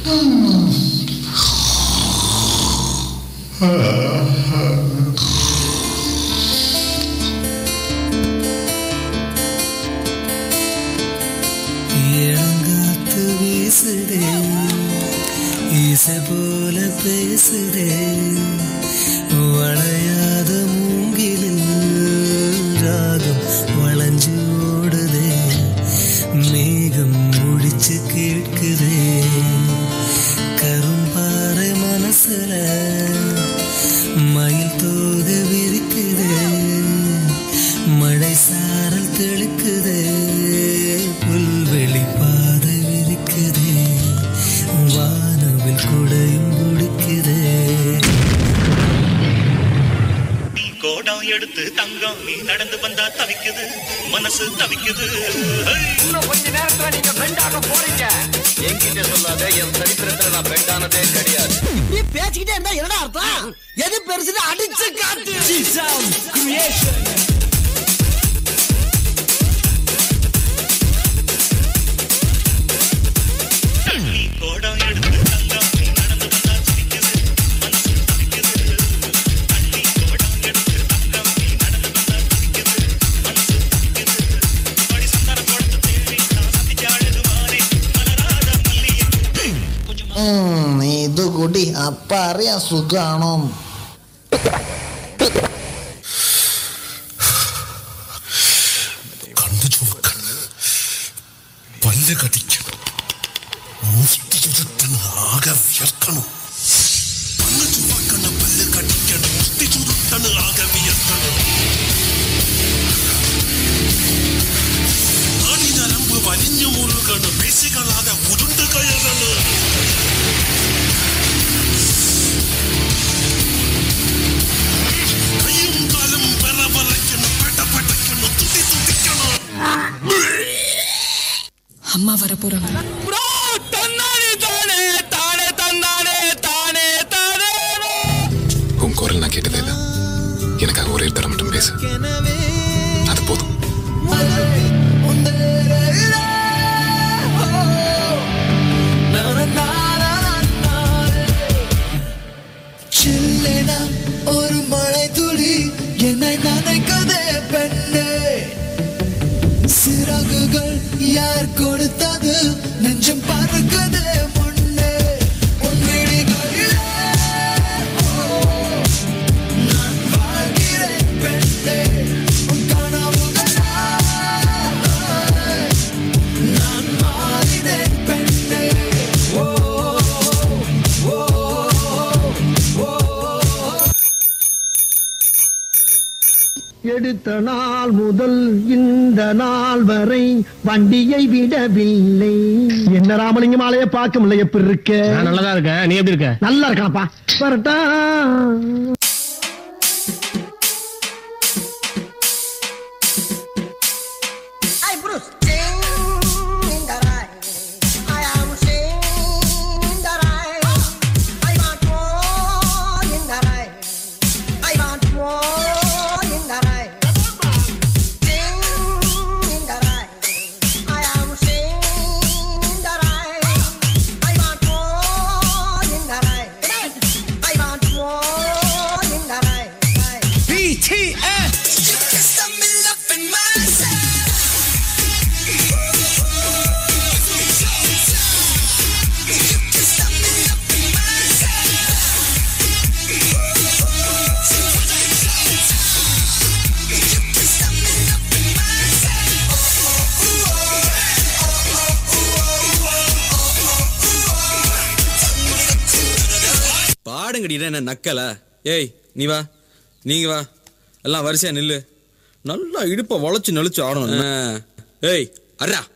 இளங்காத்து வீசுதே இசை போல பேசுதே வளையாத மூங்கிலில் ராகம் வளைஞ்சு ஓடுதே மேகம் முடிச்சு கேட்குதே கரும்பாறை மனசுல மயில் தோக விரிக்குதே மழை சாரல் தெளிக்குதே புல்வெளி பாதை விரிக்குதே வானவில் குடையும் கொடுக்குதே நீ கோடம் எடுத்து தங்கம் நீ நடந்து வந்தா தவிக்குது மனசு தவிக்குது ஹை! இன்னும் கொஞ்ச நேரத்துல நீங்க பெண்டாக போறீங்க என்கிட்ட சொல்லாத என் சரித்திரத்துல நான் பெண்டானதே கிடையாது நீ பேசிக்கிட்டே இருந்தா என்னடா அர்த்தம் எது பெருசுன்னு அடிச்சு காட்டு நீ கோடம் எடுத்து தங்கம் நீ நடந்து வந்தா தவிக்குது மனசு தவிக்குது தண்ணி கோடம் எடுத்து தங்கம் நீ நடந்து வந்தா தவிக்குது மனசு தவிக்குது படி சந்தன கொடுத்து தேடி நான் சந்திச்சாழுது மாறி மலராத மல்லிகை ഉം, ഇത് കൂടി അപ്പ അറിയാം സുഖാണോ കണ്ണു ചുമക്കണം പല്ല് കടിക്കണം മുഷ്ടി ആകെ വിയർക്കണം കണ്ണു ചുമക്കണം പല്ല് കടിക്കണം മുഷ്ടി ചുരുട്ടണ് ആകെ വിയർക്കണം നരമ്പ് വലിഞ്ഞു മുറുകണ് പേശികളാകെ ഉരുണ്ട് കയറണ് കയ്യും കാലും പെറ പറയ്ക്കണം പെട പെടയ്ക്കണം തുടി തുടിക്കണം அம்மா வர போறாங்க உன் குரல் நான் கேட்டதே இல்லை எனக்காக ஒரே தரம் மட்டும் பேசு அது போதும் சில்லென ஒரு மழை துளி என்னை நனைக்கதே பெண்ணே சிறகுகள் யார் கொடுத்தது நெஞ்சம் பறக்குதே முன்னே உன் விழிகளிலே, ஓ, நான் வாழ்கிறேன் பெண்ணே உன் கனவுகளால் நான் மாறினேன் பெண்ணே ஓ ஓ எடுத்த நாள் முதல் இந்த நாள் வரை வண்டியை விடவில்லை என்ன ராமலிங்கம் ஆலைய பார்க்க முடியல எப்படி இருக்க நல்லதா இருக்கேன் நீ எப்படி இருக்க நல்லா இருக்கானப்பா வரட்டா Hey Bruce, sing in the rain. I am singing in the rain. I want more in the rain. I want more in the rain. Sing in the rain. I am singing in the rain. I want more in the rain. I want more in the rain. BTS. You can stop me loving myself. You can stop me loving myself. You can stop me loving பாடுங்கடி என்ன நக்கல ஏய் நீ வா நீங்க வா எல்லாம் வரிசையா நில்லு நல்லா இடுப்பை வளைச்சு நெளிச்சு ஆடணும் என்ன? ஏய் அர்ரா